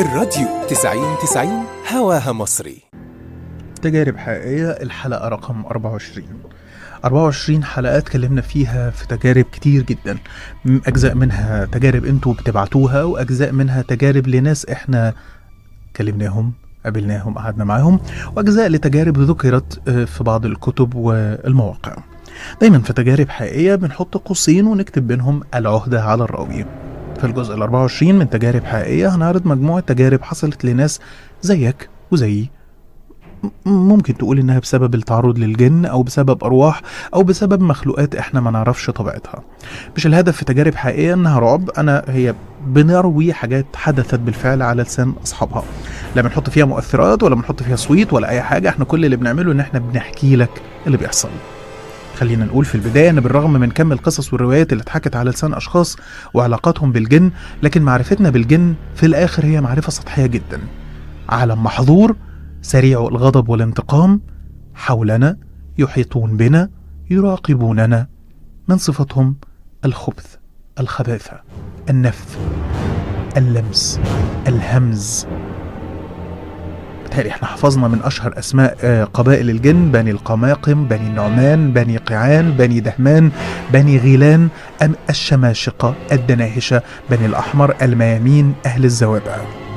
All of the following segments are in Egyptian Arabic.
الراديو 90 90 هواها مصري تجارب حقيقية الحلقة رقم 24 24 حلقة اتكلمنا فيها في تجارب كتير جدا م- أجزاء منها تجارب انتوا بتبعتوها وأجزاء منها تجارب لناس احنا كلمناهم قابلناهم قعدنا معاهم وأجزاء لتجارب ذكرت آه، في بعض الكتب والمواقع دايما في تجارب حقيقية بنحط قوسين ونكتب بينهم العهدة على الراوي في الجزء ال 24 من تجارب حقيقية هنعرض مجموعة تجارب حصلت لناس زيك وزيي م- ممكن تقول انها بسبب التعرض للجن او بسبب ارواح او بسبب مخلوقات احنا ما نعرفش طبيعتها مش الهدف في تجارب حقيقيه انها رعب انا هي بنروي حاجات حدثت بالفعل على لسان اصحابها لا بنحط فيها مؤثرات ولا بنحط فيها صويت ولا اي حاجه احنا كل اللي بنعمله ان احنا بنحكي لك اللي بيحصل خلينا نقول في البداية إن بالرغم من كم القصص والروايات اللي اتحكت على لسان أشخاص وعلاقاتهم بالجن لكن معرفتنا بالجن في الآخر هي معرفة سطحية جدا عالم محظور سريع الغضب والانتقام حولنا يحيطون بنا يراقبوننا من صفتهم الخبث الخباثة النفث اللمس الهمز بالتالي احنا حفظنا من اشهر اسماء آه، قبائل الجن بني القماقم بني النعمان بني قيعان بني دهمان بني غيلان أم الشماشقة الدناهشة بني الأحمر الميامين أهل الزوابع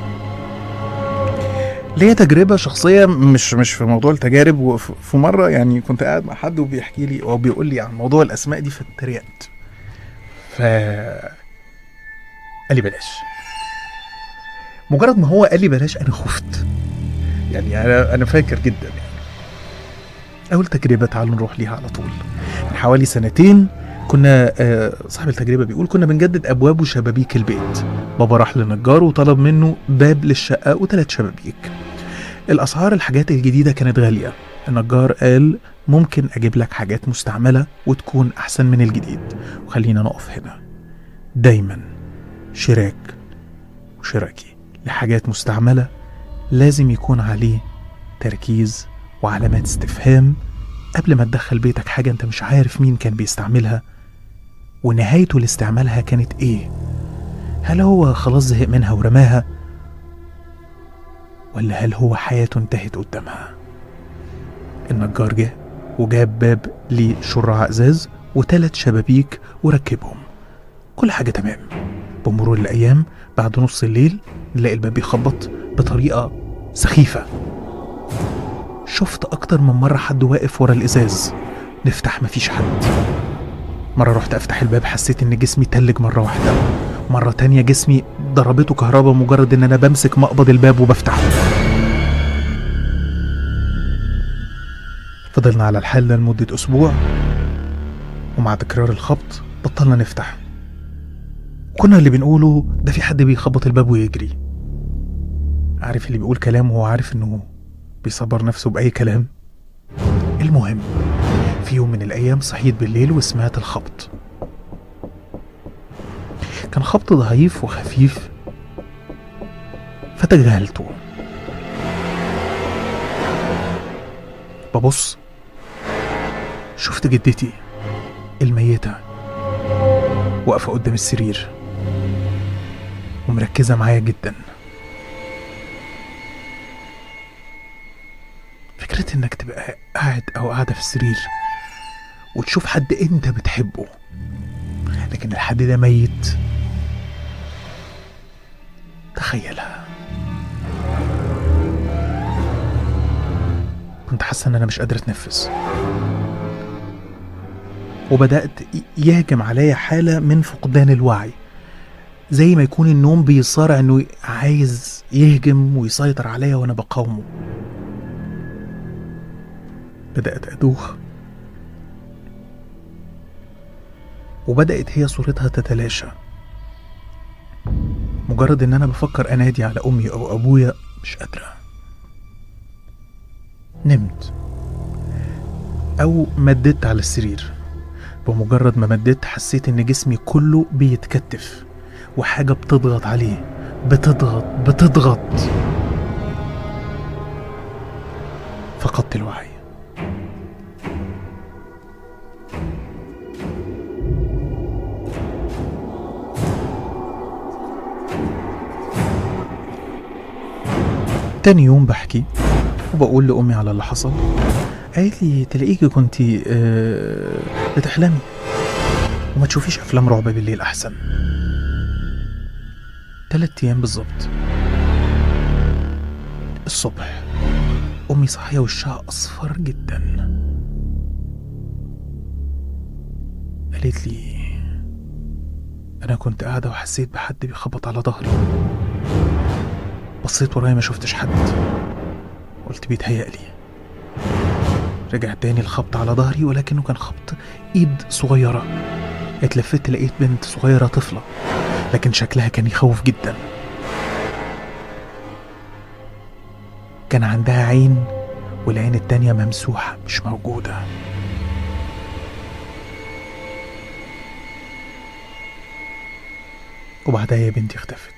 ليا تجربة شخصية مش مش في موضوع التجارب وف- في مرة يعني كنت قاعد مع حد وبيحكي لي أو بيقول لي عن موضوع الأسماء دي فاتريقت ف قال لي بلاش مجرد ما هو قال لي بلاش أنا خفت يعني أنا أنا فاكر جدا يعني أول تجربة تعالوا نروح ليها على طول من حوالي سنتين كنا آه، صاحب التجربة بيقول كنا بنجدد أبواب وشبابيك البيت بابا راح لنجار وطلب منه باب للشقة وثلاث شبابيك الأسعار الحاجات الجديدة كانت غالية النجار قال ممكن أجيب لك حاجات مستعملة وتكون أحسن من الجديد وخلينا نقف هنا دايما شراك وشراكي لحاجات مستعملة لازم يكون عليه تركيز وعلامات استفهام قبل ما تدخل بيتك حاجة انت مش عارف مين كان بيستعملها ونهايته لاستعمالها كانت ايه هل هو خلاص زهق منها ورماها ولا هل هو حياته انتهت قدامها النجار جه وجاب باب لشراع ازاز وتلات شبابيك وركبهم كل حاجة تمام بمرور الأيام بعد نص الليل نلاقي الباب بيخبط بطريقة سخيفة شفت أكتر من مرة حد واقف ورا الإزاز نفتح مفيش حد مرة رحت أفتح الباب حسيت إن جسمي تلج مرة واحدة مرة تانية جسمي ضربته كهربا مجرد إن أنا بمسك مقبض الباب وبفتحه فضلنا على الحال ده لمدة أسبوع ومع تكرار الخبط بطلنا نفتح كنا اللي بنقوله ده في حد بيخبط الباب ويجري عارف اللي بيقول كلام وهو عارف إنه بيصبر نفسه بأي كلام المهم في يوم من الأيام صحيت بالليل وسمعت الخبط كان خبط ضعيف وخفيف فتجاهلته ببص شفت جدتي الميتة واقفة قدام السرير ومركزة معايا جدا فكرة انك تبقى قاعد او قاعدة في السرير وتشوف حد انت بتحبه لكن الحد ده ميت تخيلها كنت حاسة ان انا مش قادر اتنفس وبدأت يهجم عليا حالة من فقدان الوعي زي ما يكون النوم بيصارع انه عايز يهجم ويسيطر عليا وانا بقاومه بدأت أدوخ وبدأت هي صورتها تتلاشى مجرد إن أنا بفكر أنادي على أمي أو أبويا مش قادرة نمت أو مددت على السرير بمجرد ما مددت حسيت إن جسمي كله بيتكتف وحاجة بتضغط عليه بتضغط بتضغط فقدت الوعي تاني يوم بحكي وبقول لأمي على اللي حصل قالت لي تلاقيكي كنتي آه، بتحلمي وما تشوفيش أفلام رعب بالليل أحسن تلات أيام بالظبط الصبح أمي صاحية وشها أصفر جدا قالت لي أنا كنت قاعدة وحسيت بحد بيخبط على ظهري بصيت ورايا ما شفتش حد قلت بيتهيألي رجع تاني الخبط على ظهري ولكنه كان خبط ايد صغيرة اتلفت لقيت بنت صغيرة طفلة لكن شكلها كان يخوف جدا كان عندها عين والعين التانية ممسوحة مش موجودة وبعدها يا بنتي اختفت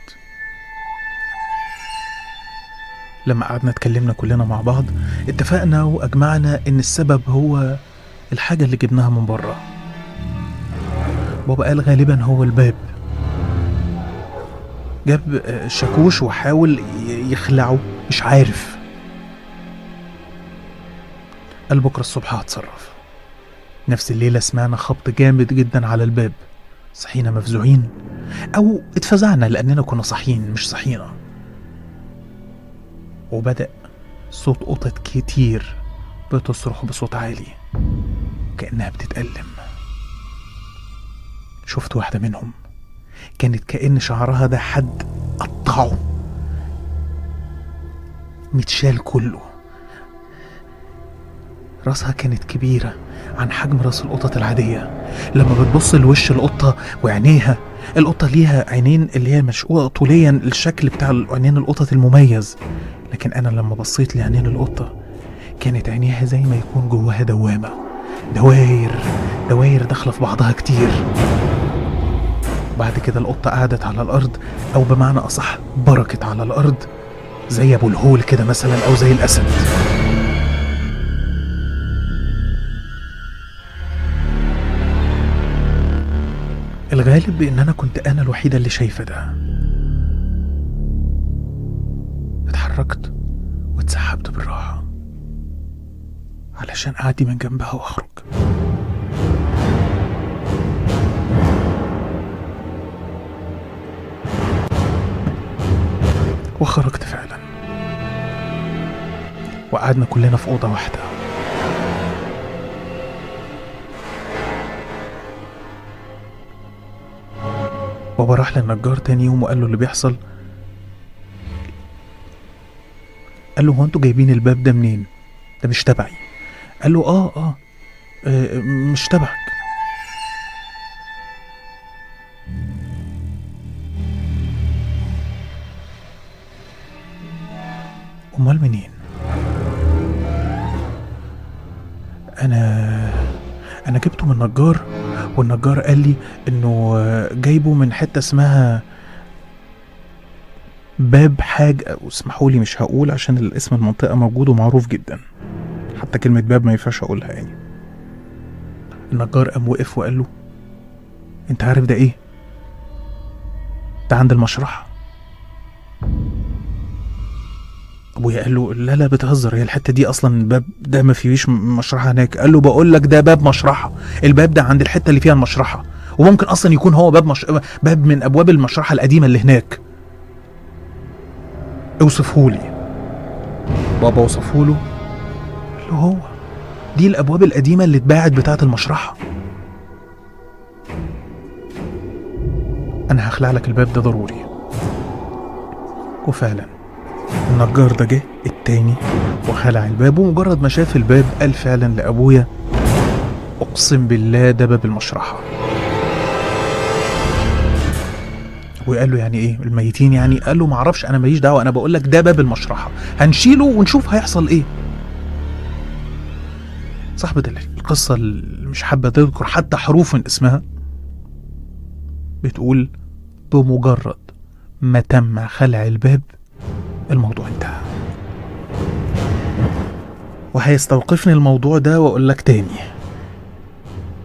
لما قعدنا اتكلمنا كلنا مع بعض اتفقنا واجمعنا ان السبب هو الحاجة اللي جبناها من بره بابا قال غالبا هو الباب جاب آه، شاكوش وحاول ي- يخلعه مش عارف قال بكرة الصبح هتصرف نفس الليلة سمعنا خبط جامد جدا على الباب صحينا مفزوعين أو اتفزعنا لأننا كنا صاحيين مش صحينا وبدأ صوت قطط كتير بتصرخ بصوت عالي كأنها بتتألم شفت واحدة منهم كانت كأن شعرها ده حد قطعه متشال كله راسها كانت كبيرة عن حجم راس القطط العادية لما بتبص لوش القطة وعينيها القطة ليها عينين اللي هي مشقوقة طوليا الشكل بتاع عينين القطط المميز لكن أنا لما بصيت لعينين القطة كانت عينيها زي ما يكون جواها دوامة دواير دواير داخلة في بعضها كتير بعد كده القطة قعدت على الأرض أو بمعنى أصح بركت على الأرض زي أبو الهول كده مثلا أو زي الأسد الغالب بإن أنا كنت أنا الوحيدة اللي شايفة ده اتحركت واتسحبت بالراحة علشان أعدي من جنبها وأخرج وخرجت فعلا وقعدنا كلنا في أوضة واحدة بابا راح للنجار تاني يوم وقال له اللي بيحصل قال له هو انتوا جايبين الباب ده منين ده مش تبعي قال له اه اه, آه مش تبعك امال منين انا انا جبته من النجار والنجار قال لي انه آه، جايبه من حته اسمها باب حاجة اسمحوا لي مش هقول عشان الاسم المنطقة موجود ومعروف جدا حتى كلمة باب ما ينفعش اقولها يعني النجار قام وقف وقال له انت عارف ده ايه ده عند المشرحة ابويا قال له لا لا بتهزر هي الحته دي اصلا الباب ده ما فيش م- مشرحه هناك قال له بقول لك ده باب مشرحه الباب ده عند الحته اللي فيها المشرحه وممكن اصلا يكون هو باب مش... باب من ابواب المشرحه القديمه اللي هناك اوصفه لي بابا وصفه له قال له هو دي الابواب القديمه اللي اتباعت بتاعه المشرحه انا هخلع لك الباب ده ضروري وفعلا النجار ده جه التاني وخلع الباب ومجرد ما شاف الباب قال فعلا لابويا اقسم بالله ده باب المشرحه وقال له يعني ايه الميتين يعني قال له معرفش انا ماليش دعوه انا بقول لك ده باب المشرحه هنشيله ونشوف هيحصل ايه صاحبة القصة اللي مش حابة تذكر حتى حروف من اسمها بتقول بمجرد ما تم خلع الباب الموضوع انتهى وهيستوقفني الموضوع ده واقول لك تاني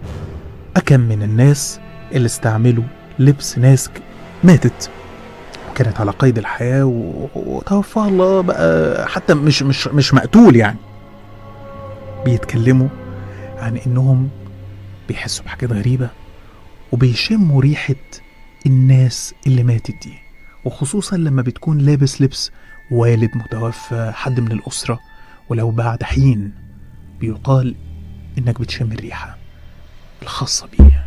أكم من الناس اللي استعملوا لبس ناس ك- ماتت كانت على قيد الحياة و- وتوفاها الله بقى حتى مش مش مش مقتول يعني بيتكلموا عن انهم بيحسوا بحاجات غريبة وبيشموا ريحة الناس اللي ماتت دي وخصوصا لما بتكون لابس لبس والد متوفى حد من الأسرة ولو بعد حين بيقال إنك بتشم الريحة الخاصة بيه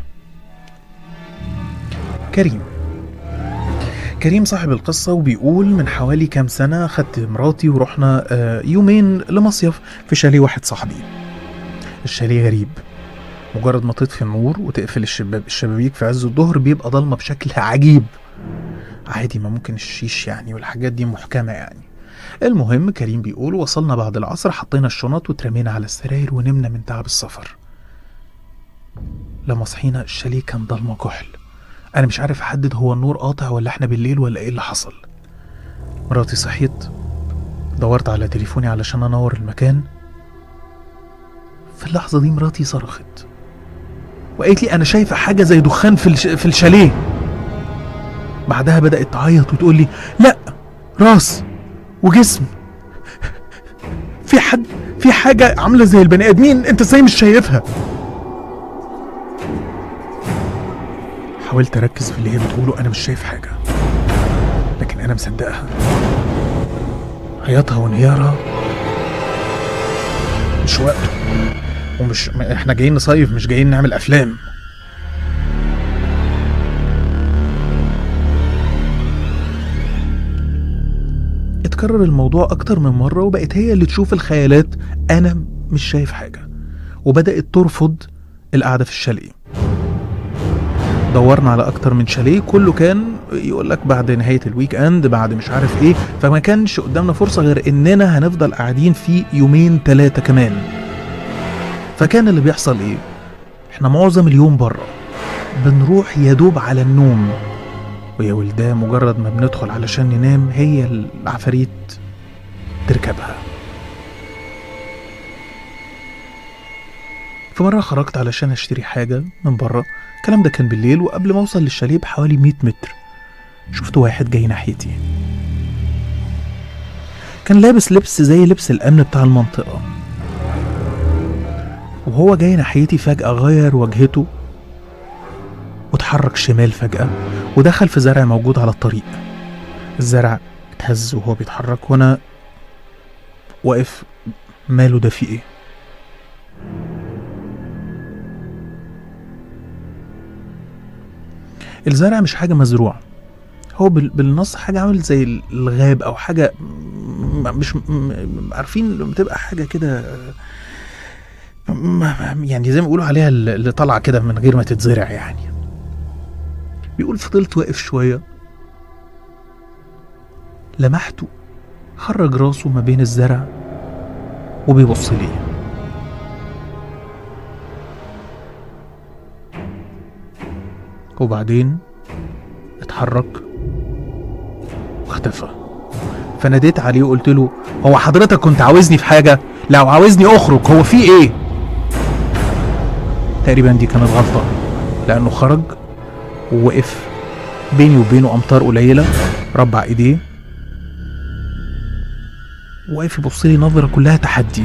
كريم كريم صاحب القصة وبيقول من حوالي كام سنة خدت مراتي ورحنا آه، يومين لمصيف في شاليه واحد صاحبي الشاليه غريب مجرد ما تطفي النور وتقفل الشباب الشبابيك في عز الظهر بيبقى ضلمة بشكل عجيب عادي ما ممكن الشيش يعني والحاجات دي محكمة يعني المهم كريم بيقول وصلنا بعد العصر حطينا الشنط واترمينا على السراير ونمنا من تعب السفر لما صحينا الشاليه كان ضلمة كحل انا مش عارف احدد هو النور قاطع ولا احنا بالليل ولا ايه اللي حصل مراتي صحيت دورت على تليفوني علشان انور المكان في اللحظة دي مراتي صرخت وقالت لي انا شايفة حاجة زي دخان في الش... في الشاليه بعدها بدأت تعيط وتقول لي لا راس وجسم في حد في حاجة عاملة زي البني آدمين انت ازاي مش شايفها حاولت اركز في اللي هي بتقوله انا مش شايف حاجة لكن انا مصدقها عياطها وانهيارها مش وقته ومش م- احنا جايين نصيف مش جايين نعمل افلام اتكرر الموضوع اكتر من مرة وبقت هي اللي تشوف الخيالات انا مش شايف حاجة وبدأت ترفض القعدة في الشاليه دورنا على اكتر من شاليه كله كان يقول لك بعد نهايه الويك اند بعد مش عارف ايه فما كانش قدامنا فرصه غير اننا هنفضل قاعدين فيه يومين ثلاثه كمان فكان اللي بيحصل ايه احنا معظم اليوم بره بنروح يا دوب على النوم ويا ولداه مجرد ما بندخل علشان ننام هي العفاريت تركبها في مرة خرجت علشان اشتري حاجة من بره الكلام ده كان بالليل وقبل ما اوصل للشاليه بحوالي 100 متر شفت واحد جاي ناحيتي كان لابس لبس زي لبس الامن بتاع المنطقة وهو جاي ناحيتي فجأة غير وجهته واتحرك شمال فجأة ودخل في زرع موجود على الطريق الزرع اتهز وهو بيتحرك وانا واقف ماله ده في ايه الزرع مش حاجة مزروعة هو بال- بالنص حاجة عامل زي الغاب أو حاجة م- مش م- م- عارفين لما تبقى حاجة كده م- يعني زي ما بيقولوا عليها اللي طالعة كده من غير ما تتزرع يعني بيقول فضلت واقف شوية لمحته خرج راسه ما بين الزرع وبيبص لي وبعدين اتحرك واختفى فناديت عليه وقلت له هو حضرتك كنت عاوزني في حاجة لو عاوزني اخرج هو في ايه تقريبا دي كانت غلطة لانه خرج ووقف بيني وبينه امتار قليلة ربع ايديه واقف يبص لي نظرة كلها تحدي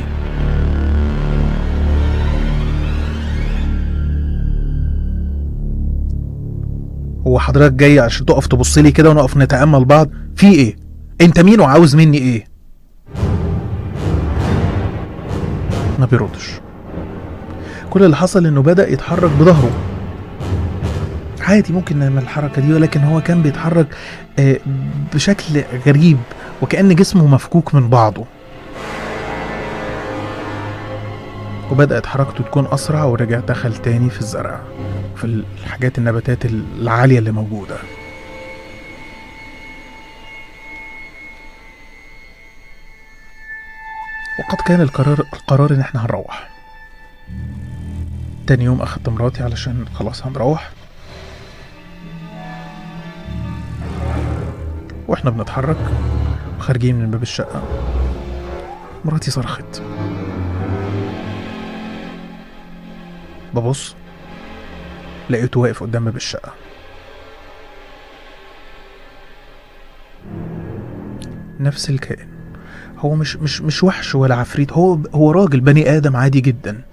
هو حضرتك جاي عشان تقف تبص لي كده ونقف نتأمل بعض في ايه انت مين وعاوز مني ايه ما بيردش كل اللي حصل انه بدأ يتحرك بظهره عادي ممكن نعمل الحركة دي ولكن هو كان بيتحرك آه، بشكل غريب وكأن جسمه مفكوك من بعضه وبدأت حركته تكون أسرع ورجع دخل تاني في الزرع في الحاجات النباتات العالية اللي موجودة وقد كان القرار القرار ان احنا هنروح تاني يوم اخدت مراتي علشان خلاص هنروح واحنا بنتحرك وخارجين من باب الشقة مراتي صرخت ببص لقيته واقف قدام باب الشقة نفس الكائن هو مش مش مش وحش ولا عفريت هو هو راجل بني ادم عادي جدا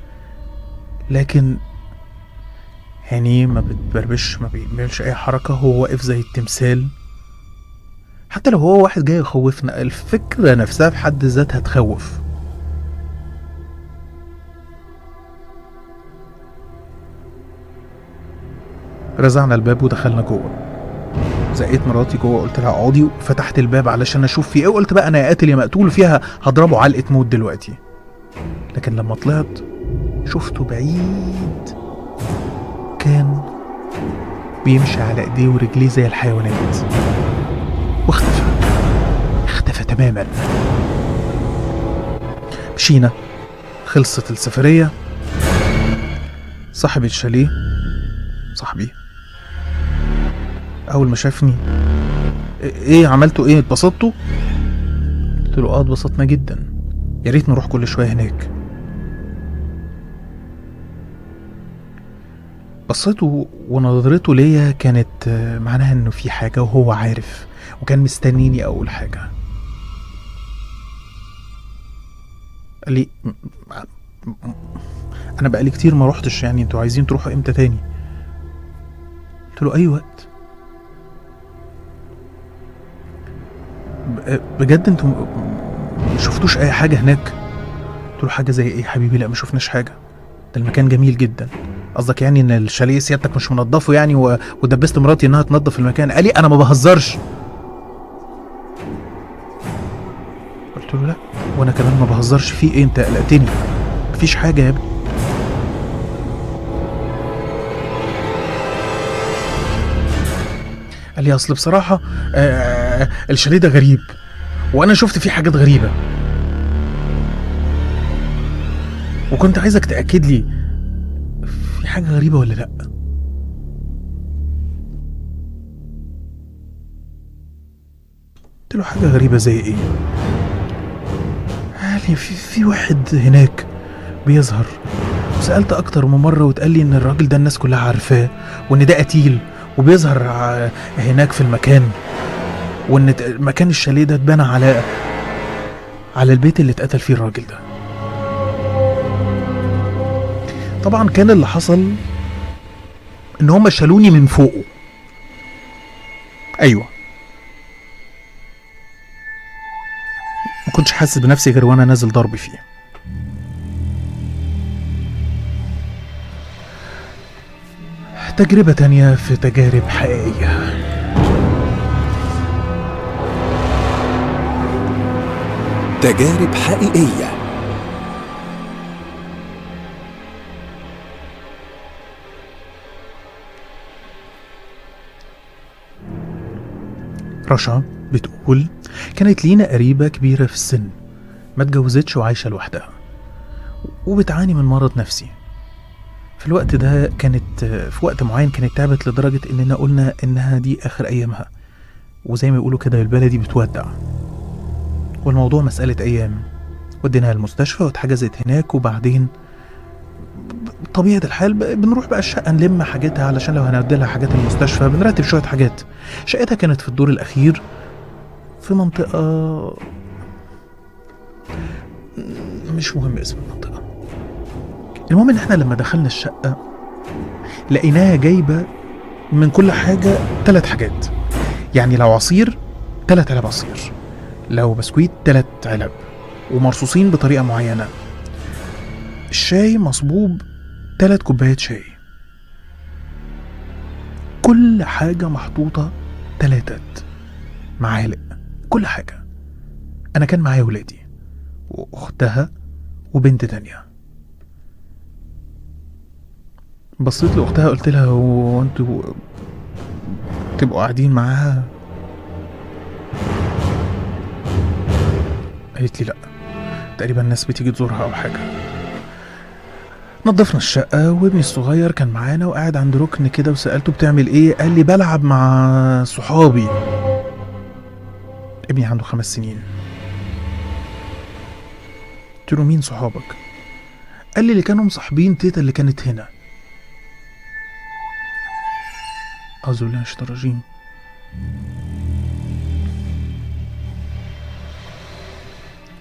لكن عينيه ما بتبربش ما بيعملش اي حركه هو واقف زي التمثال حتى لو هو واحد جاي يخوفنا الفكره نفسها في حد ذاتها تخوف رزعنا الباب ودخلنا جوه زقيت مراتي جوه قلت لها اقعدي وفتحت الباب علشان اشوف في ايه وقلت بقى انا يا قاتل يا مقتول فيها هضربه علقه موت دلوقتي لكن لما طلعت شفته بعيد كان بيمشي على ايديه ورجليه زي الحيوانات واختفى اختفى تماما مشينا خلصت السفرية صاحب الشاليه صاحبي أول ما شافني "إيه- ايه عملتوا ايه اتبسطتوا قلت له اه اتبسطنا جدا يا ريت نروح كل شوية هناك بصيته ونظرته ليا كانت آه، معناها انه في حاجة وهو عارف وكان مستنيني اقول حاجة قال لي "م- م- م- انا بقالي كتير ما روحتش يعني انتوا عايزين تروحوا امتى تاني قلت له اي وقت ب- بجد انتوا م- ما شفتوش اي حاجة هناك قلت له حاجة زي ايه يا حبيبي لا ما شفناش حاجة ده المكان جميل جدا قصدك يعني ان الشاليه سيادتك مش منضفه يعني و... ودبست مراتي انها تنظف المكان قال لي انا ما بهزرش قلت له لا وانا كمان ما بهزرش في ايه انت قلقتني مفيش حاجه يا ابني قال لي اصل بصراحه آه الشاليه ده غريب وانا شفت فيه حاجات غريبه وكنت عايزك تاكد لي في حاجه غريبه ولا لا قلت له حاجه غريبه زي ايه قال لي في في واحد هناك بيظهر سألت أكتر من مرة واتقال لي إن الراجل ده الناس كلها عارفاه وإن ده قتيل وبيظهر ع- هناك في المكان وإن ت- مكان الشاليه ده اتبنى على على البيت اللي اتقتل فيه الراجل ده طبعا كان اللي حصل إن هم شالوني من فوقه أيوه ما كنتش حاسس بنفسي غير وانا نازل ضرب فيه تجربة تانية في تجارب حقيقية تجارب حقيقية رشا بتقول كانت لينا قريبة كبيرة في السن ما اتجوزتش وعايشة لوحدها وبتعاني من مرض نفسي في الوقت ده كانت في وقت معين كانت تعبت لدرجة إننا قلنا إنها دي آخر أيامها وزي ما يقولوا كده بالبلدي بتودع والموضوع مسألة أيام وديناها المستشفى واتحجزت هناك وبعدين طبيعة الحال ب- بنروح بقى الشقة نلم حاجتها علشان لو هنودي لها حاجات المستشفى بنرتب شوية حاجات شقتها كانت في الدور الأخير في منطقة مش مهم اسم المنطقة المهم ان احنا لما دخلنا الشقة لقيناها جايبة من كل حاجة تلات حاجات يعني لو عصير تلات علب عصير لو بسكويت تلات علب ومرصوصين بطريقة معينة الشاي مصبوب تلات كوبايات شاي كل حاجة محطوطة تلاتات معالق كل حاجة أنا كان معايا ولادي وأختها وبنت تانية بصيت لأختها قلت لها هو انتوا تبقوا قاعدين معاها قالت لي لأ تقريبا الناس بتيجي تزورها أو حاجة نظفنا الشقة وابني الصغير كان معانا وقاعد عند ركن كده وسألته بتعمل ايه قال لي بلعب مع صحابي ابني عنده خمس سنين قلت له مين صحابك قال لي اللي كانوا مصاحبين تيتا اللي كانت هنا أعوذ بالله من الشيطان الرجيم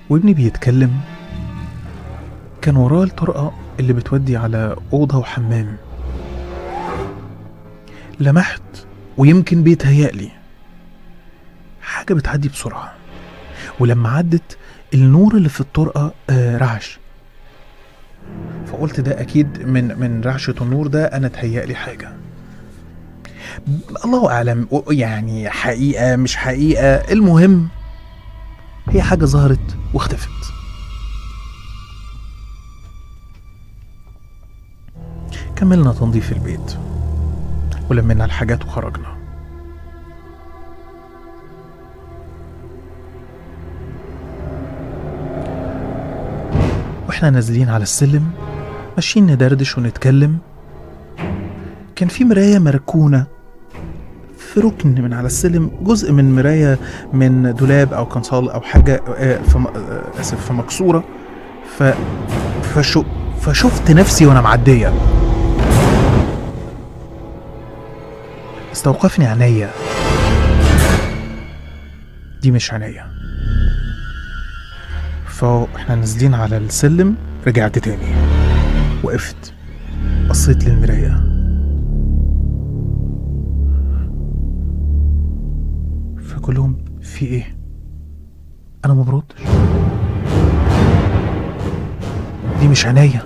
وابني بيتكلم كان وراه الطرقة اللي بتودي على أوضة وحمام لمحت ويمكن بيتهيألي حاجة بتعدي بسرعة ولما عدت النور اللي في الطرقة آه رعش فقلت ده أكيد من من رعشة النور ده أنا تهيألي حاجة الله أعلم و- يعني حقيقة مش حقيقة المهم هي حاجة ظهرت واختفت كملنا تنظيف البيت ولمينا الحاجات وخرجنا واحنا نازلين على السلم ماشيين ندردش ونتكلم كان في مراية مركونة في ركن من على السلم جزء من مراية من دولاب أو كنصال أو حاجة آه، في م- آه، آسف في مكسورة ف فشو فشفت نفسي وأنا معدية استوقفني عينيا دي مش عينيا فاحنا نازلين على السلم رجعت تاني وقفت بصيت للمراية فكلهم في ايه انا ما بردش دي مش عينيا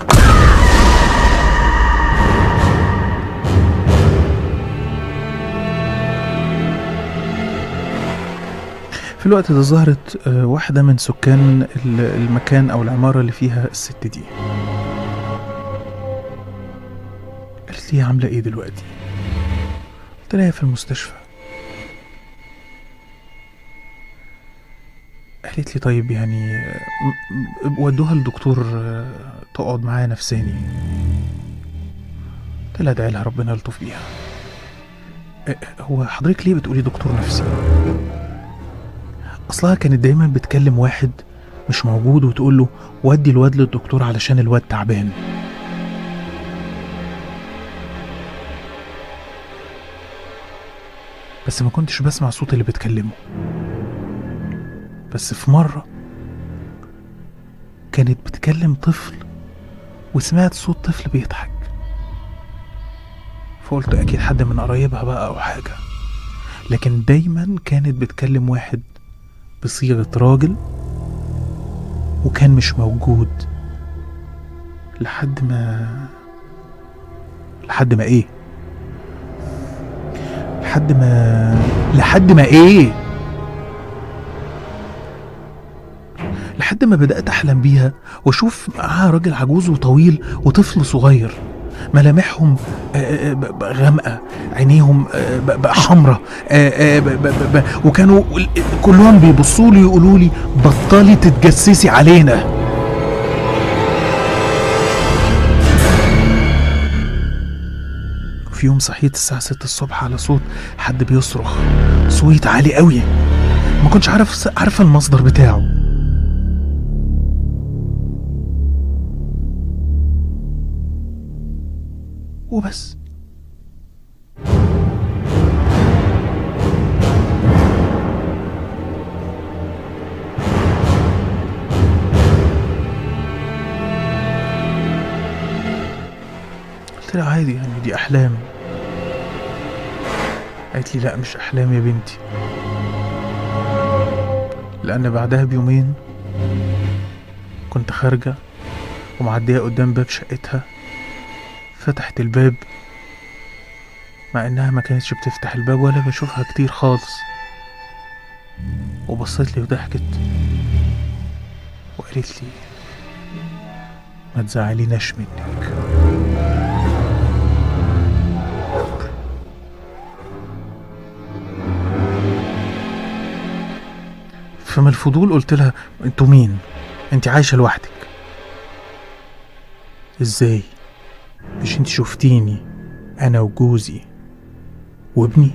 في الوقت ده ظهرت آه، واحدة من سكان ال- المكان أو العمارة اللي فيها الست دي قالت لي هي عاملة إيه دلوقتي؟ قلت لها هي في المستشفى قالت لي طيب يعني آه، م- م- ودوها لدكتور آه، تقعد معايا نفساني قلت لها ادعي لها ربنا يلطف بيها آه، هو حضرتك ليه بتقولي دكتور نفسي؟ اصلها كانت دايما بتكلم واحد مش موجود وتقول له ودي الواد للدكتور علشان الواد تعبان بس ما كنتش بسمع صوت اللي بتكلمه بس في مرة كانت بتكلم طفل وسمعت صوت طفل بيضحك فقلت أكيد حد من قرايبها بقى أو حاجة لكن دايما كانت بتكلم واحد بصيغة راجل وكان مش موجود لحد ما لحد ما ايه لحد ما لحد ما ايه لحد ما بدأت أحلم بيها وأشوف معاها راجل عجوز وطويل وطفل صغير ملامحهم آه، آه، ب- ب- غامقة عينيهم آه، ب- بقى حمرة آه، آه، ب- ب- ب- وكانوا ال- كلهم بيبصوا لي يقولوا لي بطلي تتجسسي علينا في يوم صحيت الساعة 6 الصبح على صوت حد بيصرخ صويت عالي قوي ما كنتش عارف عارفة المصدر بتاعه وبس قلت لها عادي يعني دي أحلام قالت لي لا مش أحلام يا بنتي لأن بعدها بيومين كنت خارجة ومعدية قدام باب شقتها فتحت الباب مع انها ما كانتش بتفتح الباب ولا بشوفها كتير خالص وبصت لي وضحكت وقالت لي ما تزعليناش منك فمن الفضول قلت لها انتوا مين انت عايشه لوحدك ازاي مش انت شفتيني انا وجوزي وابني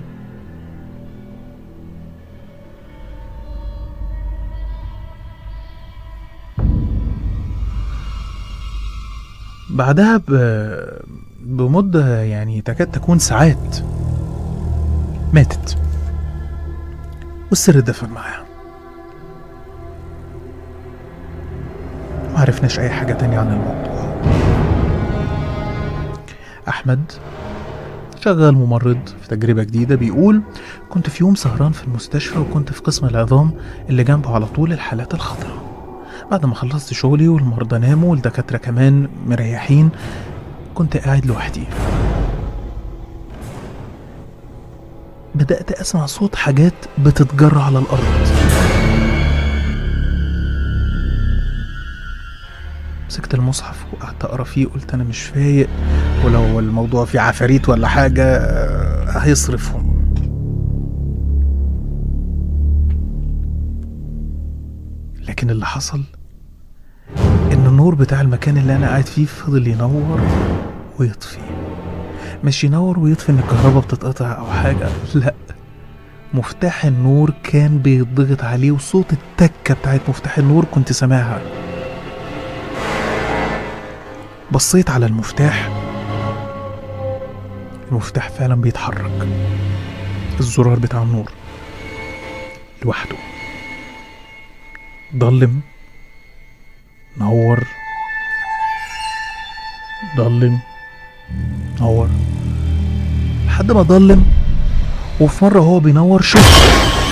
بعدها ب... بمدة يعني تكاد تكون ساعات ماتت والسر دفن معاها معرفناش اي حاجة تانية عن الموضوع احمد شغال ممرض في تجربة جديدة بيقول كنت في يوم سهران في المستشفى وكنت في قسم العظام اللي جنبه على طول الحالات الخطرة بعد ما خلصت شغلي والمرضى ناموا والدكاترة كمان مريحين كنت قاعد لوحدي بدأت أسمع صوت حاجات بتتجرى على الأرض مسكت المصحف وقعدت أقرأ فيه قلت أنا مش فايق ولو الموضوع فيه عفاريت ولا حاجة آه، هيصرفهم لكن اللي حصل إن النور بتاع المكان اللي أنا قاعد فيه فضل ينور ويطفي مش ينور ويطفي إن الكهرباء بتتقطع أو حاجة لأ مفتاح النور كان بيضغط عليه وصوت التكة بتاعت مفتاح النور كنت سامعها بصيت على المفتاح المفتاح فعلا بيتحرك الزرار بتاع النور لوحده ضلم نور ضلم نور لحد ما ضلم وفي مرة هو بينور شفت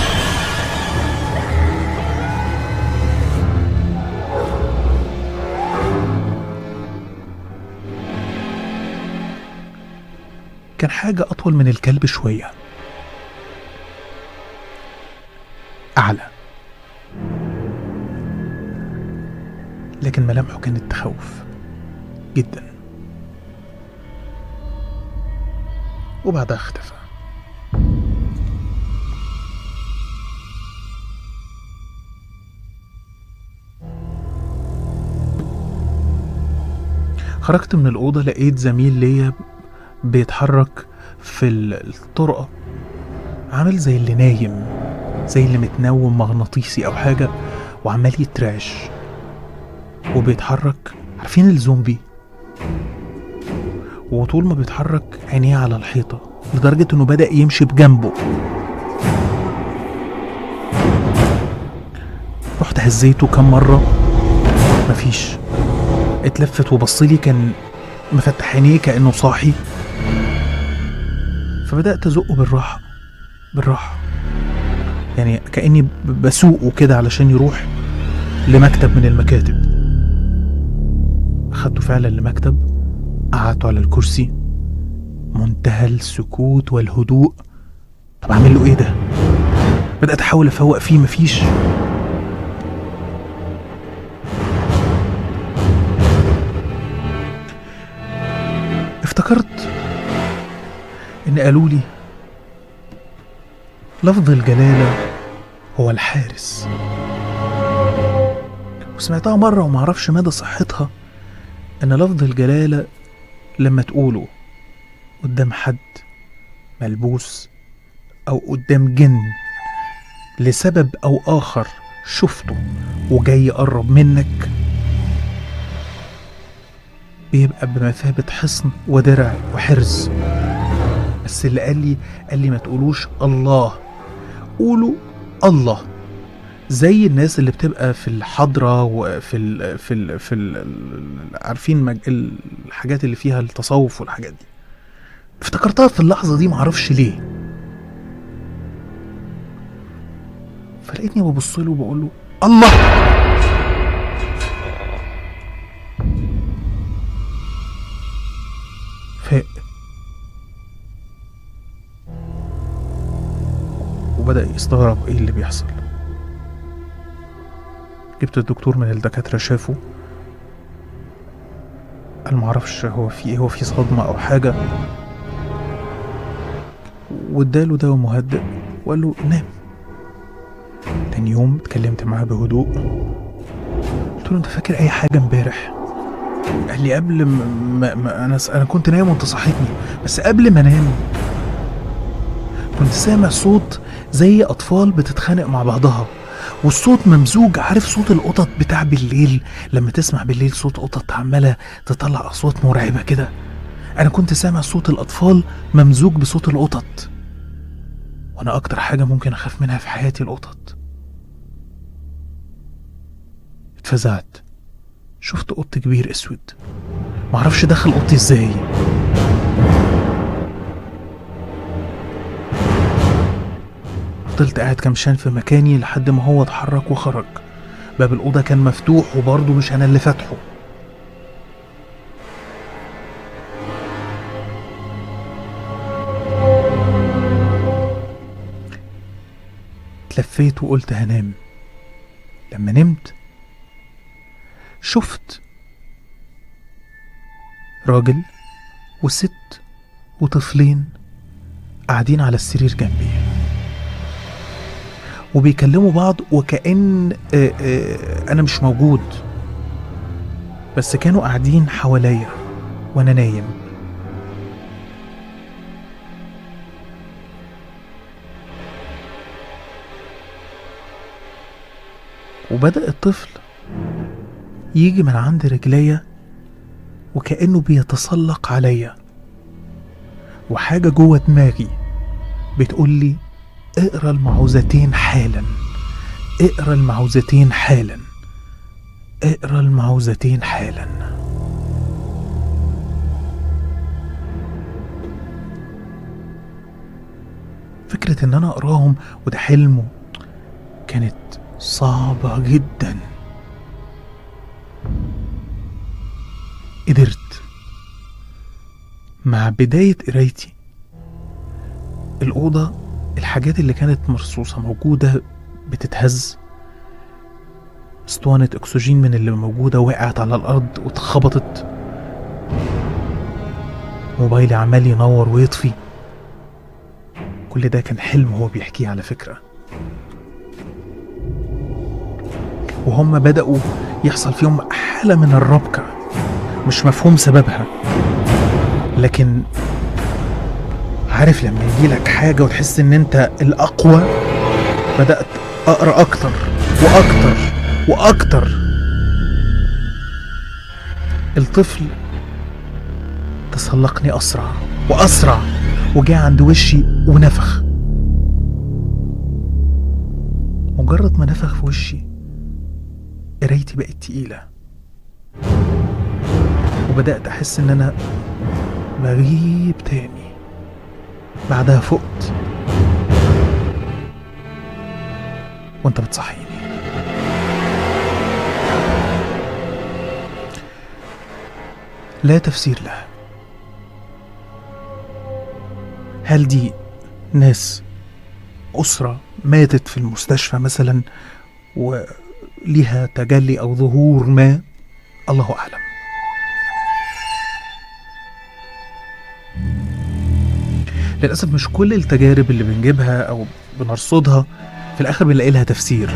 كان حاجة أطول من الكلب شوية أعلى لكن ملامحه كانت تخوف جدا وبعدها اختفى خرجت من الأوضة لقيت زميل ليا بيتحرك في ال- الطرقة عامل زي اللي نايم زي اللي متنوم مغناطيسي أو حاجة وعمال يترعش وبيتحرك عارفين الزومبي وطول ما بيتحرك عينيه على الحيطة لدرجة إنه بدأ يمشي بجنبه رحت هزيته كم مرة مفيش اتلفت وبصلي كان مفتح عينيه كأنه صاحي فبدأت أزقه بالراحة بالراحة يعني كأني ب- بسوقه كده علشان يروح لمكتب من المكاتب أخدته فعلا لمكتب قعدته على الكرسي منتهى السكوت والهدوء طب أعمل له إيه ده؟ بدأت أحاول أفوق فيه مفيش افتكرت ان قالوا لي لفظ الجلالة هو الحارس وسمعتها مرة ومعرفش مدى صحتها ان لفظ الجلالة لما تقوله قدام حد ملبوس او قدام جن لسبب او اخر شفته وجاي يقرب منك بيبقى بمثابة حصن ودرع وحرز بس اللي قال لي قال لي ما تقولوش الله قولوا الله زي الناس اللي بتبقى في الحضرة وفي ال في ال في ال عارفين مج... الحاجات اللي فيها التصوف والحاجات دي افتكرتها في اللحظة دي معرفش ليه فلقيتني ببص له وبقول له الله فاق وبدأ يستغرب ايه اللي بيحصل جبت الدكتور من الدكاترة شافه قال معرفش هو في ايه هو في صدمة او حاجة واداله دواء مهدئ وقال له نام تاني يوم اتكلمت معاه بهدوء قلت له انت فاكر اي حاجة امبارح قال لي قبل ما, ما, ما انا انا كنت نايم وانت صحيتني بس قبل ما انام كنت سامع صوت زي اطفال بتتخانق مع بعضها والصوت ممزوج عارف صوت القطط بتاع بالليل لما تسمع بالليل صوت قطط عماله تطلع اصوات مرعبه كده انا كنت سامع صوت الاطفال ممزوج بصوت القطط وانا اكتر حاجه ممكن اخاف منها في حياتي القطط اتفزعت شفت قط كبير اسود معرفش دخل اوضتي ازاي فضلت قاعد كمشان في مكاني لحد ما هو اتحرك وخرج باب الأوضة كان مفتوح وبرضه مش أنا اللي فاتحه اتلفيت وقلت هنام لما نمت شفت راجل وست وطفلين قاعدين على السرير جنبي وبيكلموا بعض وكأن آه، آه، أنا مش موجود بس كانوا قاعدين حواليا وأنا نايم وبدأ الطفل يجي من عند رجليا وكأنه بيتسلق عليا وحاجة جوه دماغي بتقول لي اقرا المعوذتين حالا اقرا المعوذتين حالا اقرا المعوذتين حالا فكرة ان انا اقراهم وده حلمه كانت صعبة جدا قدرت مع بداية قرايتي الأوضة الحاجات اللي كانت مرصوصة موجودة بتتهز اسطوانة أكسجين من اللي موجودة وقعت على الأرض واتخبطت موبايلي عمال ينور ويطفي كل ده كان حلم هو بيحكيه على فكرة وهم بدأوا يحصل فيهم حالة من الربكة مش مفهوم سببها لكن عارف لما يجيلك حاجة وتحس ان انت الأقوى بدأت أقرأ أكتر وأكتر وأكتر الطفل تسلقني أسرع وأسرع وجاء عند وشي ونفخ مجرد ما نفخ في وشي قرايتي بقت تقيلة وبدأت أحس إن أنا بغيب تاني بعدها فقت وانت بتصحيني لا تفسير لها هل دي ناس أسرة ماتت في المستشفى مثلا وليها تجلي أو ظهور ما الله أعلم للأسف مش كل التجارب اللي بنجيبها أو بنرصدها في الآخر بنلاقي لها تفسير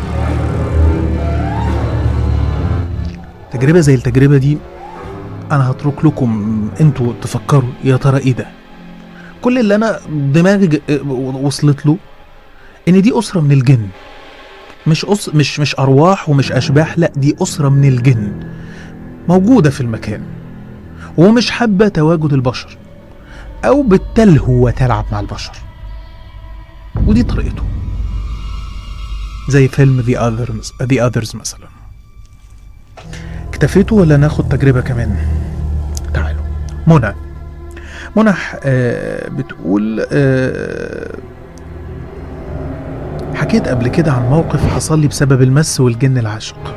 تجربة زي التجربة دي أنا هترك لكم أنتوا تفكروا يا ترى إيه ده كل اللي أنا دماغي ج- وصلت له إن دي أسرة من الجن مش أس... مش مش أرواح ومش أشباح لا دي أسرة من الجن موجودة في المكان ومش حابة تواجد البشر أو بتلهو وتلعب مع البشر ودي طريقته زي فيلم The Others, The Others مثلا اكتفيتوا ولا ناخد تجربة كمان تعالوا منى منى آه بتقول آه حكيت قبل كده عن موقف حصل لي بسبب المس والجن العاشق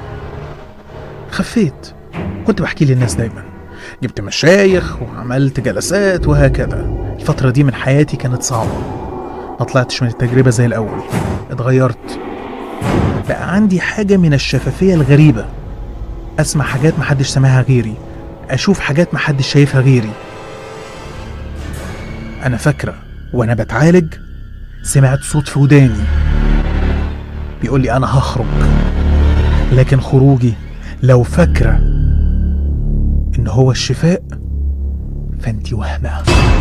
خفيت كنت بحكي للناس دايما جبت مشايخ وعملت جلسات وهكذا الفترة دي من حياتي كانت صعبة ما طلعتش من التجربة زي الأول اتغيرت بقى عندي حاجة من الشفافية الغريبة أسمع حاجات محدش سمعها غيري أشوف حاجات محدش شايفها غيري أنا فاكرة وأنا بتعالج سمعت صوت في وداني بيقول لي أنا هخرج لكن خروجي لو فاكرة إن هو الشفاء فأنت وهمة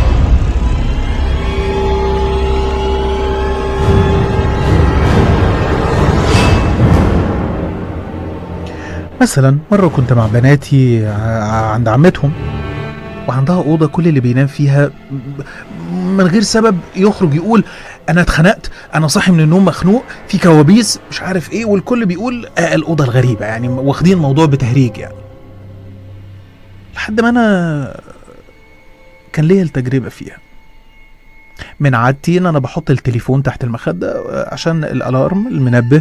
مثلا مرة كنت مع بناتي ع- عند عمتهم وعندها أوضة كل اللي بينام فيها من غير سبب يخرج يقول أنا اتخنقت أنا صاحي من النوم مخنوق في كوابيس مش عارف إيه والكل بيقول آه الأوضة الغريبة يعني واخدين الموضوع بتهريج يعني لحد ما انا كان ليا التجربه فيها من عادتي ان انا بحط التليفون تحت المخده عشان الالارم المنبه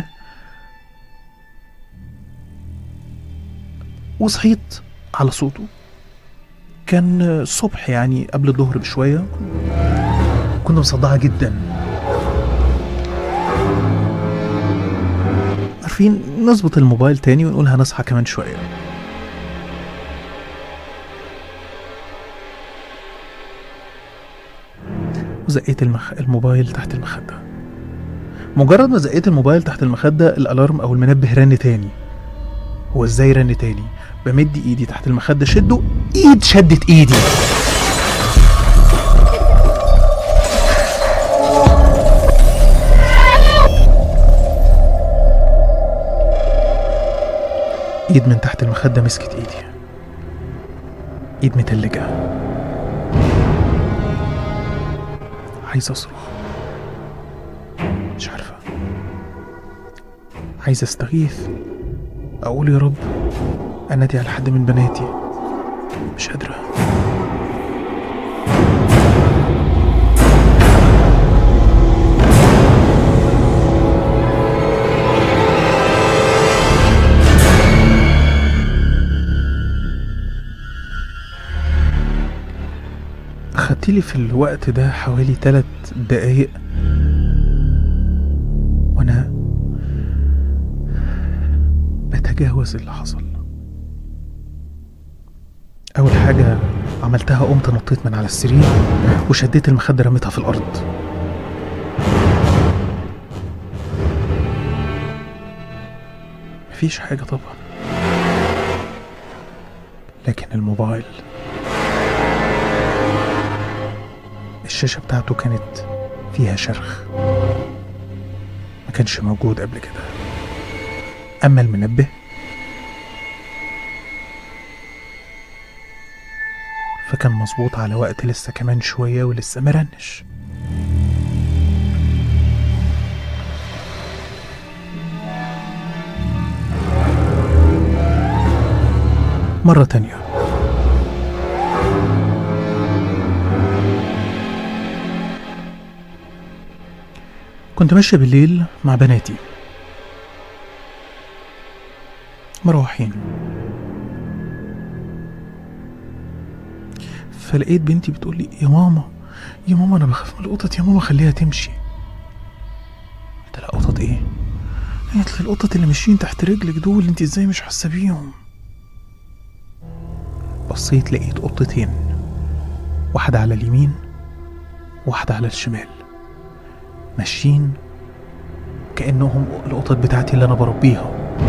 وصحيت على صوته كان الصبح يعني قبل الظهر بشويه كنت مصدعه جدا عارفين نظبط الموبايل تاني ونقول هنصحى كمان شويه وزقيت المخ... الموبايل تحت المخدة مجرد ما زقيت الموبايل تحت المخدة الألارم أو المنبه رن تاني هو ازاي رن تاني بمد ايدي تحت المخدة شده ايد شدت ايدي ايد من تحت المخدة مسكت ايدي ايد متلجة عايز اصرخ مش عارفة عايز استغيث اقول يا رب انادي على حد من بناتي مش قادرة خدت لي في الوقت ده حوالي تلات دقايق وانا بتجاوز اللي حصل اول حاجة عملتها قمت نطيت من على السرير وشديت المخدة رميتها في الارض مفيش حاجة طبعا لكن الموبايل الشاشة بتاعته كانت فيها شرخ ما كانش موجود قبل كده أما المنبه فكان مظبوط على وقت لسه كمان شوية ولسه مرنش مرة تانية كنت ماشية بالليل مع بناتي مروحين فلقيت بنتي بتقول لي يا ماما يا ماما انا بخاف من القطط يا ماما خليها تمشي قلت لها قطط ايه قالت لي القطط اللي ماشيين تحت رجلك دول انت ازاي مش حاسه بيهم بصيت لقيت قطتين واحده على اليمين واحده على الشمال ماشيين كأنهم القطط بتاعتي اللي أنا بربيها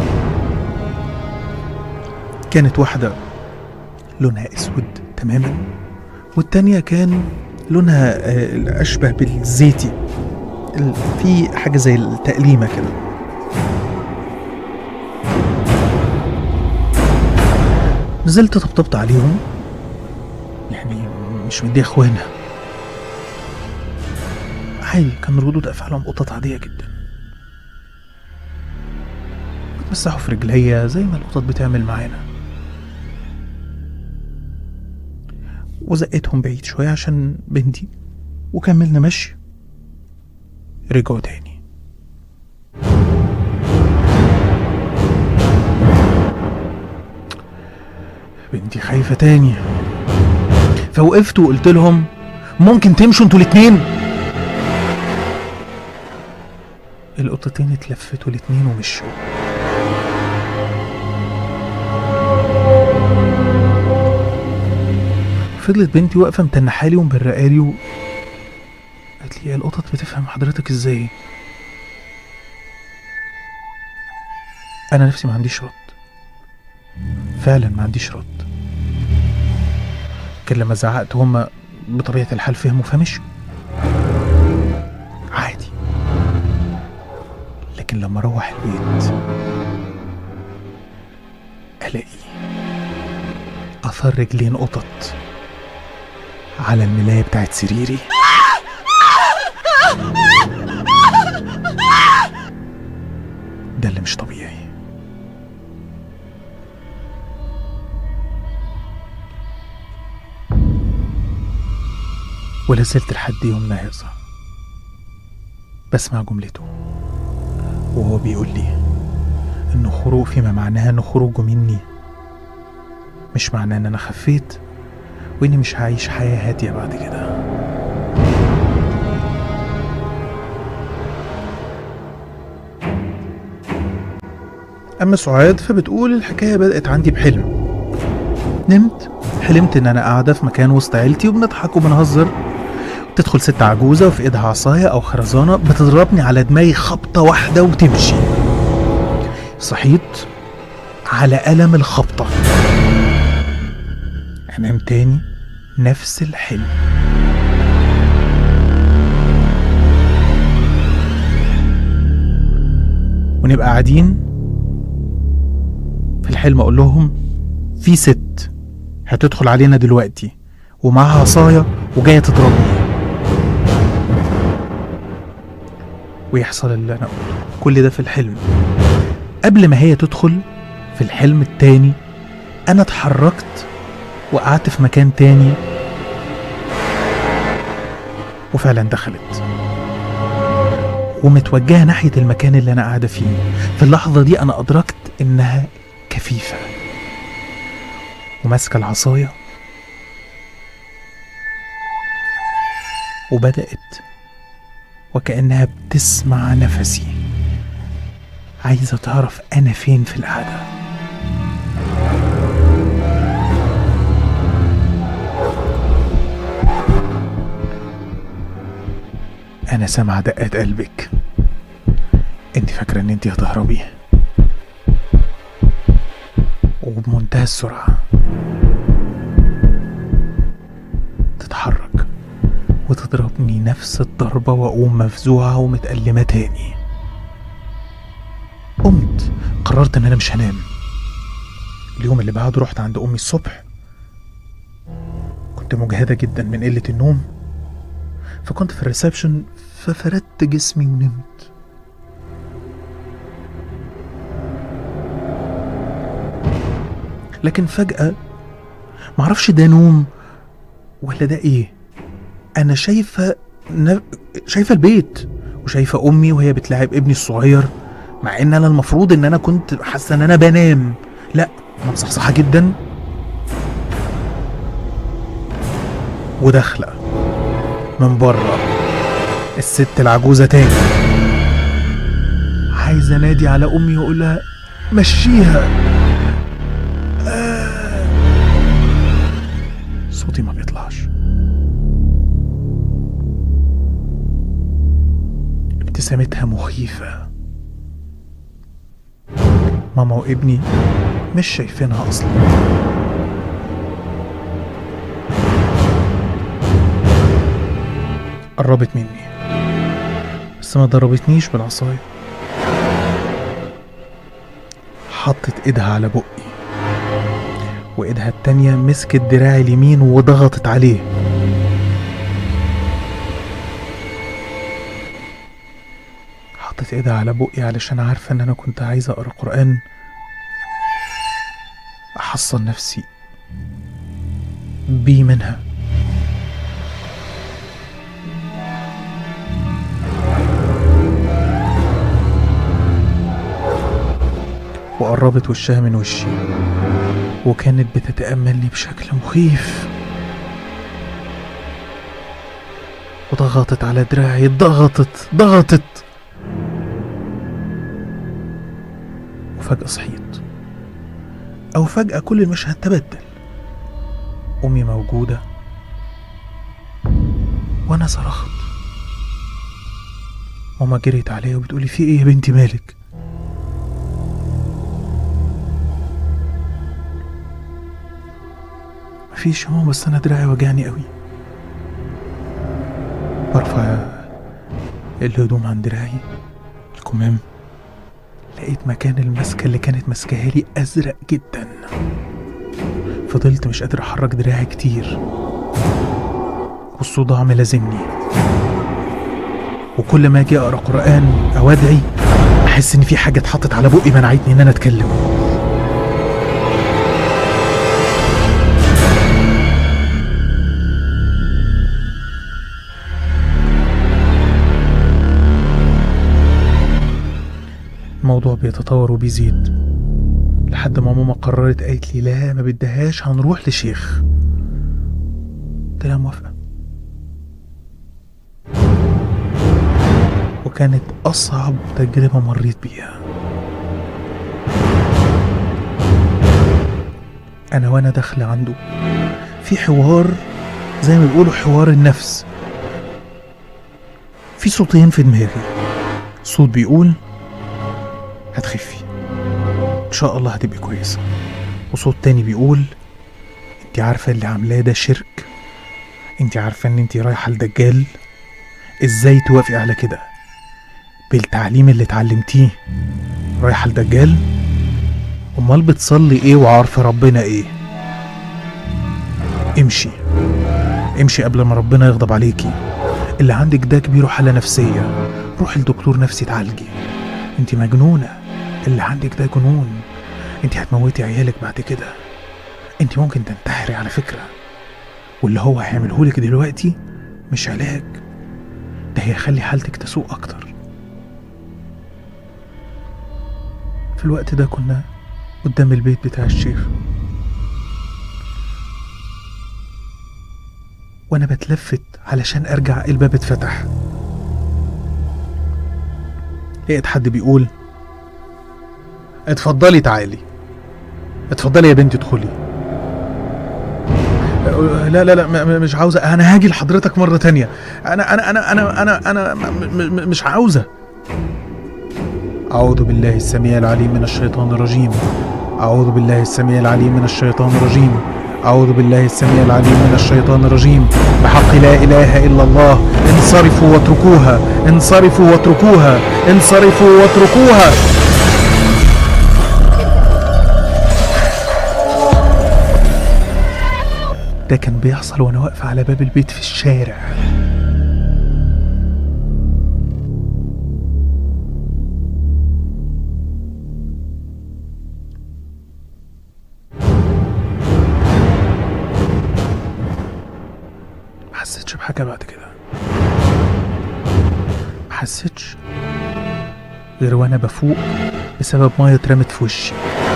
كانت واحدة لونها أسود تماما والتانية كان لونها آه، أشبه بالزيتي ال- في حاجة زي التقليمة كده نزلت طبطبت عليهم يعني مش مدي اخوانها عادي كان ردود افعالهم قطط عاديه جدا بتمسحوا في رجليا زي ما القطط بتعمل معانا وزقتهم بعيد شويه عشان بنتي وكملنا مشي رجعوا تاني بنتي خايفه تاني فوقفت وقلت لهم ممكن تمشوا انتوا الاتنين القطتين اتلفتوا الاتنين ومشوا فضلت بنتي واقفة متنحالي ومبرقالي و... قالت لي يا القطط بتفهم حضرتك ازاي انا نفسي ما عنديش رد فعلا ما عنديش رد كان لما زعقت هما بطبيعة الحال فهموا فمشوا عادي لكن لما اروح البيت الاقي اثر رجلين قطط على الملاية بتاعت سريري ده اللي مش طبيعي ولا زلت لحد يومنا هذا بسمع جملته وهو بيقول لي إنه خروج فيما معناه إنه خروجه مني مش معناه إن أنا خفيت وإني مش هعيش حياة هادية بعد كده أما سعاد فبتقول الحكاية بدأت عندي بحلم نمت حلمت إن أنا قاعدة في مكان وسط عيلتي وبنضحك وبنهزر تدخل ست عجوزة وفي إيدها عصاية أو خرزانة بتضربني على دماغي خبطة واحدة وتمشي صحيت على ألم الخبطة أنام تاني نفس الحلم ونبقى قاعدين في الحلم أقول لهم في ست هتدخل علينا دلوقتي ومعاها عصاية وجاية تضربني ويحصل اللي أنا قلته كل ده في الحلم قبل ما هي تدخل في الحلم التاني أنا اتحركت وقعدت في مكان تاني وفعلا دخلت ومتوجهة ناحية المكان اللي أنا قاعدة فيه في اللحظة دي أنا أدركت إنها كفيفة وماسكة العصاية وبدأت وكأنها بتسمع نفسي عايزة تعرف أنا فين في القعدة أنا سامع دقات قلبك أنت فاكرة إن أنت هتهربي وبمنتهى السرعة تتحرك وتضربني نفس الضربة وأقوم مفزوعة ومتألمة تاني قمت قررت إن أنا مش هنام اليوم اللي بعده رحت عند أمي الصبح كنت مجهدة جدا من قلة النوم فكنت في الريسبشن ففردت جسمي ونمت لكن فجأة معرفش ده نوم ولا ده ايه انا شايفة ن... شايفة البيت وشايفة امي وهي بتلاعب ابني الصغير مع ان انا المفروض ان انا كنت حاسة ان انا بنام لا انا مصحصحة جدا وداخلة من بره الست العجوزة تاني عايز انادي على امي واقول لها مشيها آه. صوتي ما بيطلعش ابتسامتها مخيفة ماما وابني مش شايفينها اصلا قربت مني بس ما ضربتنيش بالعصاية حطت ايدها على بقي وايدها التانية مسكت دراعي اليمين وضغطت عليه حطت ايدها على بقي علشان عارفة ان انا كنت عايزة اقرا قرآن احصن نفسي بيه منها وقربت وشها من وشي وكانت بتتأملني بشكل مخيف وضغطت على دراعي ضغطت ضغطت وفجأة صحيت أو فجأة كل المشهد تبدل أمي موجودة وأنا صرخت ماما جريت عليا وبتقولي في إيه يا بنتي مالك مفيش يا ماما بس انا دراعي وجعني قوي برفع الهدوم عن دراعي الكمام لقيت مكان المسكة اللي كانت ماسكاها لي أزرق جدا فضلت مش قادر أحرك دراعي كتير والصداع ملازمني وكل ما أجي أقرأ قرآن أو أدعي أحس إن في حاجة اتحطت على بقي منعتني إن أنا أتكلم الموضوع بيتطور وبيزيد لحد ما ماما قررت قالت لي لا ما بدهاش هنروح لشيخ قلت لها موافقة وكانت أصعب تجربة مريت بيها أنا وأنا داخلة عنده في حوار زي ما بيقولوا حوار النفس في صوتين في دماغي صوت بيقول هتخفي ان شاء الله هتبقي كويسه وصوت تاني بيقول انت عارفه اللي عاملاه ده شرك انت عارفه ان انت رايحه لدجال ازاي توافقي على كده بالتعليم اللي اتعلمتيه رايحه لدجال امال بتصلي ايه وعارفه ربنا ايه امشي امشي قبل ما ربنا يغضب عليكي اللي عندك ده كبيره حاله نفسيه روحي لدكتور نفسي تعالجي انت مجنونه اللي عندك ده جنون انت هتموتي عيالك بعد كده انت ممكن تنتحري على فكره واللي هو هيعملهولك دلوقتي مش علاج ده هيخلي حالتك تسوء اكتر في الوقت ده كنا قدام البيت بتاع الشيخ وانا بتلفت علشان ارجع الباب اتفتح لقيت حد بيقول اتفضلي تعالي اتفضلي يا بنتي ادخلي لا لا لا م- م- مش عاوزه انا هاجي لحضرتك مره تانية انا انا انا انا انا انا م- م- مش عاوزه اعوذ بالله السميع العليم من الشيطان الرجيم اعوذ بالله السميع العليم من الشيطان الرجيم أعوذ بالله السميع العليم من الشيطان الرجيم بحق لا إله إلا الله انصرفوا واتركوها انصرفوا واتركوها انصرفوا واتركوها ده كان بيحصل وانا واقفة على باب البيت في الشارع ما حسيتش بحاجة بعد كده ما حسيتش غير وانا بفوق بسبب مية اترمت في وشي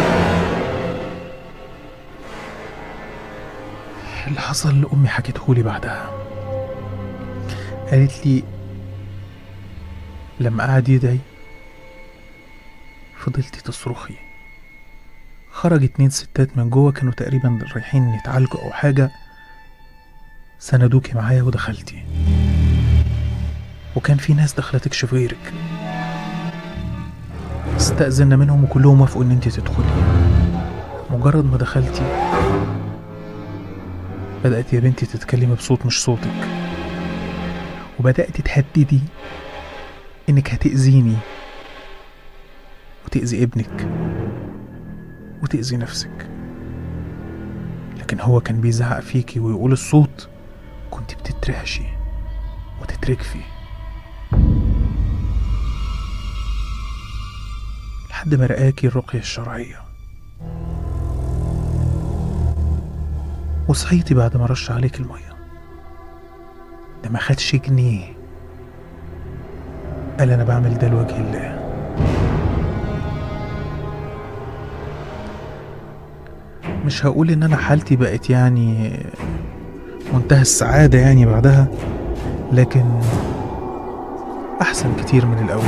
اللي حصل لأمي حكيتهولي بعدها قالت لي لما قعد يدعي فضلتي تصرخي خرج اتنين ستات من جوه كانوا تقريبا رايحين يتعالجوا او حاجة سندوكي معايا ودخلتي وكان في ناس داخلة تكشف غيرك استأذنا منهم وكلهم وافقوا ان انت تدخلي مجرد ما دخلتي بدأت يا بنتي تتكلمي بصوت مش صوتك وبدأت تهددي إنك هتأذيني وتأذي ابنك وتأذي نفسك لكن هو كان بيزعق فيكي ويقول الصوت كنت بتترعشي وتتركفي لحد ما رقاكي الرقية الشرعية وصحيتي بعد ما رش عليك المية ده ما خدش جنيه قال انا بعمل ده لوجه الله مش هقول ان انا حالتي بقت يعني منتهى السعادة يعني بعدها لكن احسن كتير من الاول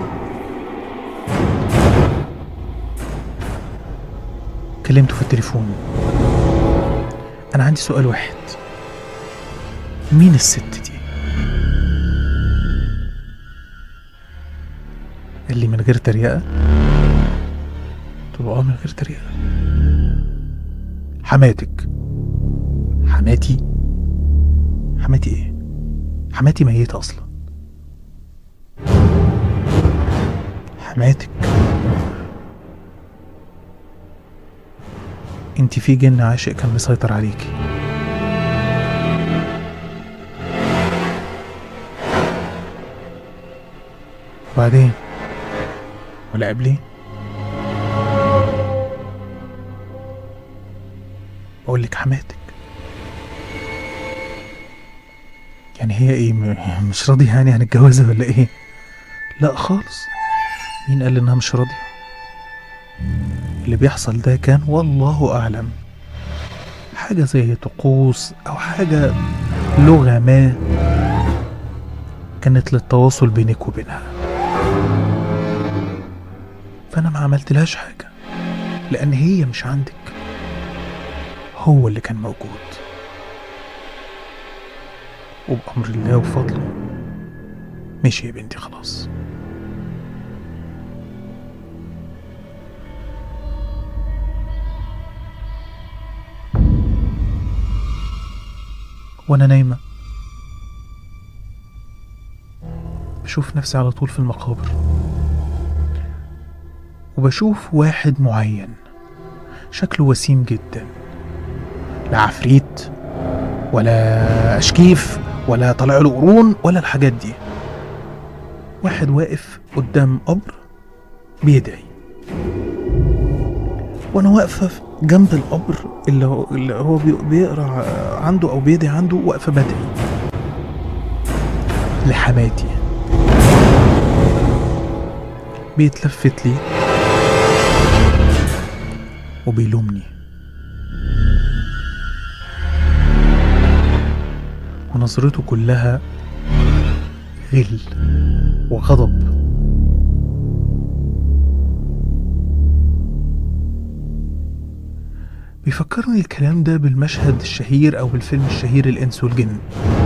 كلمته في التليفون أنا عندي سؤال واحد مين الست دي؟ اللي من غير تريقة؟ قلت له اه من غير تريقة حماتك حماتي حماتي ايه؟ حماتي ميتة أصلا حماتك انت في جن عاشق كان مسيطر عليكي وبعدين ولا قبلي بقول لك حماتك يعني هي ايه م- مش راضية يعني هنتجوزها ولا ايه لا خالص مين قال انها مش راضية اللي بيحصل ده كان والله أعلم حاجة زي طقوس أو حاجة لغة ما كانت للتواصل بينك وبينها فأنا ما عملتلهاش حاجة لأن هي مش عندك هو اللي كان موجود وبأمر الله وفضله مشي يا بنتي خلاص وأنا نايمة بشوف نفسي على طول في المقابر وبشوف واحد معين شكله وسيم جدا لا عفريت ولا أشكيف ولا طالع له قرون ولا الحاجات دي واحد واقف قدام قبر بيدعي وانا واقفه في- جنب القبر اللي هو, اللي هو بي- بيقرا عنده او بيدعي عنده واقفه بدعي لحماتي بيتلفت لي وبيلومني ونظرته كلها غل وغضب بيفكرني الكلام ده بالمشهد الشهير أو بالفيلم الشهير الإنس والجن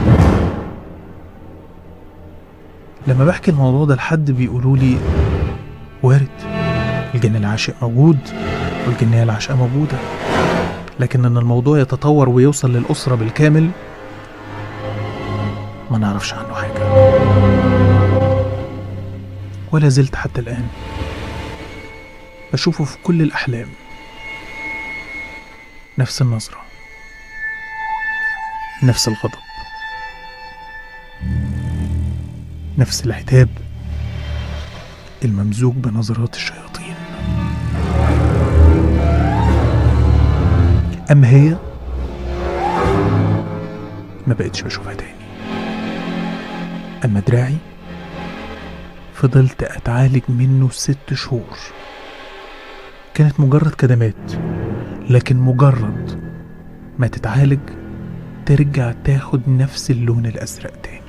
لما بحكي الموضوع ده لحد بيقولوا لي وارد الجن العاشق موجود والجنية العاشقة موجودة لكن إن الموضوع يتطور ويوصل للأسرة بالكامل ما نعرفش عنه حاجة ولا زلت حتى الآن بشوفه في كل الأحلام نفس النظرة نفس الغضب نفس العتاب الممزوج بنظرات الشياطين أما هي ما بقتش بشوفها تاني أما دراعي فضلت أتعالج منه ست شهور كانت مجرد كدمات لكن مجرد ما تتعالج ترجع تاخد نفس اللون الأزرق تاني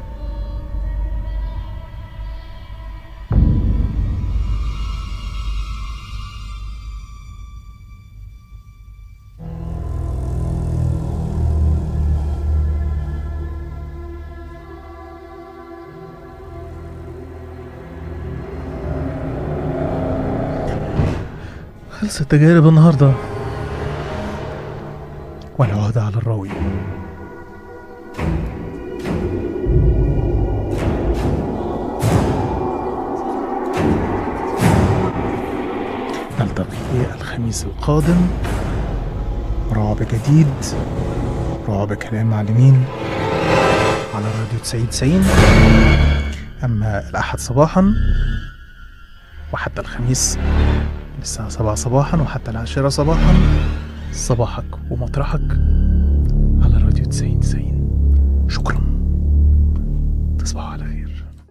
خلصت تجارب النهارده والعهدة على الراوي نلتقي الخميس القادم رعب جديد رعب كلام معلمين على راديو 90 90 أما الأحد صباحا وحتى الخميس من الساعة 7 صباحا وحتى العاشرة صباحا صباحك ومطرحك على راديو 90 90 شكرا تصبحوا على خير